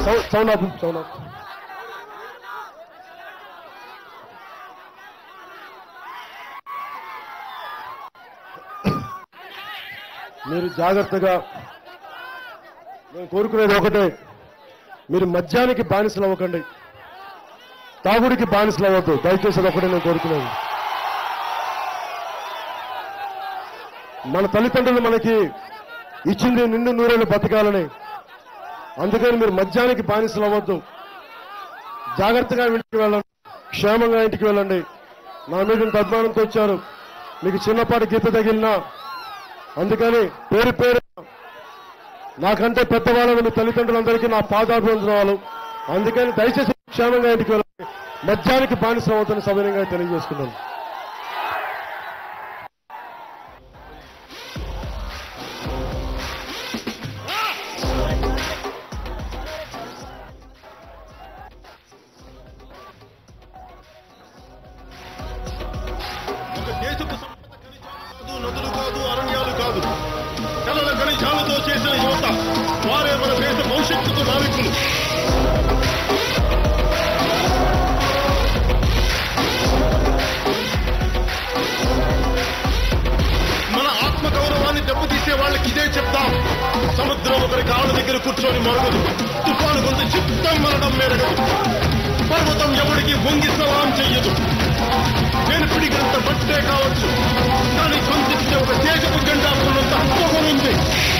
సౌ- సౌండ్ ఆపు సౌండ్ ఆపు మీరు జాగ్రత్తగా నేను కోరుకునేది ఒకటే మీరు మద్యానికి బానిసలు అవ్వకండి తాగుడికి బానిసలు అవ్వద్దు దయచేసి అది ఒకటే నేను కోరుకునేది మన తల్లిదండ్రులు మనకి ఇచ్చింది నిండు నూరేళ్ళు బతకాలని అందుకని మీరు మద్యానికి బానిసలు అవ్వద్దు జాగ్రత్తగా ఇంటికి వెళ్ళండి క్షేమంగా ఇంటికి వెళ్ళండి నా మీద ఇంత అభిమానంతో వచ్చారు మీకు చిన్నపాటి గీత తగిలినా అందుకని పేరు పేరు నాకంటే పెద్దవాళ్ళని మీ తల్లిదండ్రులందరికీ నా పాదాభివందనాలు అందుకని దయచేసి క్షేమంగా ఇంటికి వెళ్ళండి మద్యానికి బానిసం అవుతున్న సమయంగా తెలియజేసుకున్నాను ఒక దేశపు సంపద ఖనిజాలు కాదు నదులు కాదు అరణ్యాలు కాదు కలల ఖనిజాలతో చేసిన యువత వారే మన దేశ భవిష్యత్తుకు నావికులు మన ఆత్మ గౌరవాన్ని దెబ్బతీసే వాళ్ళకి ఇదే చెప్తాం సముద్రం ఒకరి కాళ్ళ దగ్గర కూర్చొని మరగదు తుఫాను కొంత చిత్తం మరణం మెరగదు పర్వతం ఎవడికి వంగి సలాం చెయ్యదు నేను పిడిగినంత బట్టే కావచ్చు కానీ సొంతిస్తే ఒక దేశపు జెండా ఉన్నంత హక్కు ఉంది